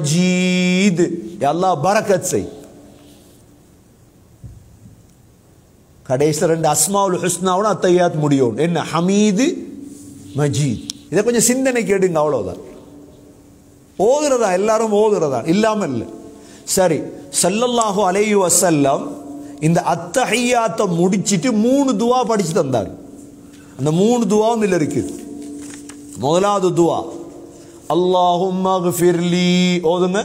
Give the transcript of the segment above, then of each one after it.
மஜீத் அல்லாஹ் பரக்கத் செய் கடைசி ரெண்டு அஸ்மாவுல் ஹுஸ்னாவோட அத்தையாத் முடியும் என்ன ஹமீது மஜீத் இதை கொஞ்சம் சிந்தனை கேடுங்க அவ்வளவுதான் ஓதுறதா எல்லாரும் ஓதுறதா இல்லாம இல்லை சரி சல்லல்லாஹு அலைஹி வஸல்லம் இந்த அத்தஹியாத்தை முடிச்சிட்டு மூணு துவா படிச்சு தந்தார் அந்த மூணு துவாவும் இதுல இருக்குது முதலாவது துவா அல்லாஹும் ஃபிர்லி ஓதுங்க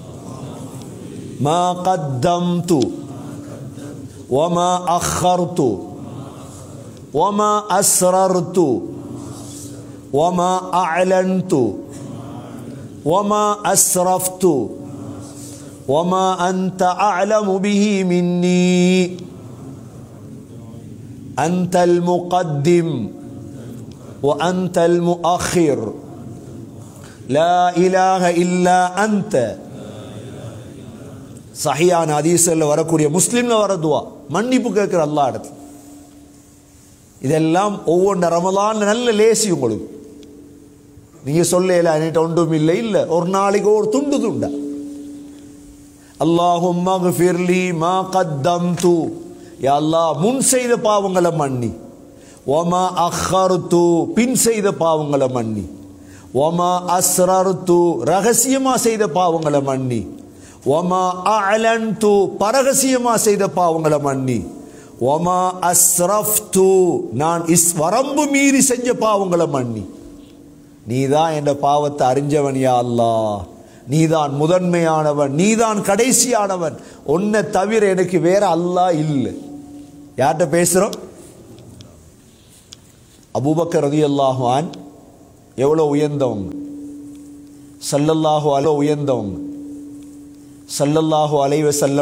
ما قدمت وما أخرت وما أسررت وما أعلنت وما أسرفت وما أنت أعلم به مني أنت المقدم وأنت المؤخر لا إله إلا أنت சஹியான ஹதீஸ்ல வரக்கூடிய முஸ்லீம்ல வர துவா மன்னிப்பு கேட்கிற அல்லா இடத்துல இதெல்லாம் ஒவ்வொன்று ரமலான் நல்ல லேசி உங்களுக்கு நீங்க சொல்லல என்கிட்ட ஒன்றும் இல்லை இல்லை ஒரு நாளைக்கு ஒரு துண்டு துண்டா அல்லாஹும் மக்ஃபிர்லி மா கத்தம்து யா அல்லாஹ் முன் செய்த பாவங்களை மன்னி ஒமா அஹ்ஹர்து பின் செய்த பாவங்களை மன்னி ஒமா அஸ்ரர்து ரகசியமா செய்த பாவங்களை மன்னி ஒமா அலன்து பரகசியமா செய்த பாவங்களை மன்னி ஒமா அஸ்ரஃப்து நான் இஸ் வரம்பு மீறி செஞ்ச பாவங்களை மன்னி நீதான் என்ற பாவத்தை அறிஞ்சவன் யா அல்லாஹ் நீதான் முதன்மையானவன் நீதான் கடைசியானவன் உன்னை தவிர எனக்கு வேற அல்லாஹ் இல்லை யார்கிட்ட பேசுறோம் அபூபக்கர் ரதியல்லாஹு அன் எவ்வளோ உயர்ந்தவங்க சல்லல்லாஹு அலோ உயர்ந்தவங்க சல்லல்லாஹு அலைவ செல்லம்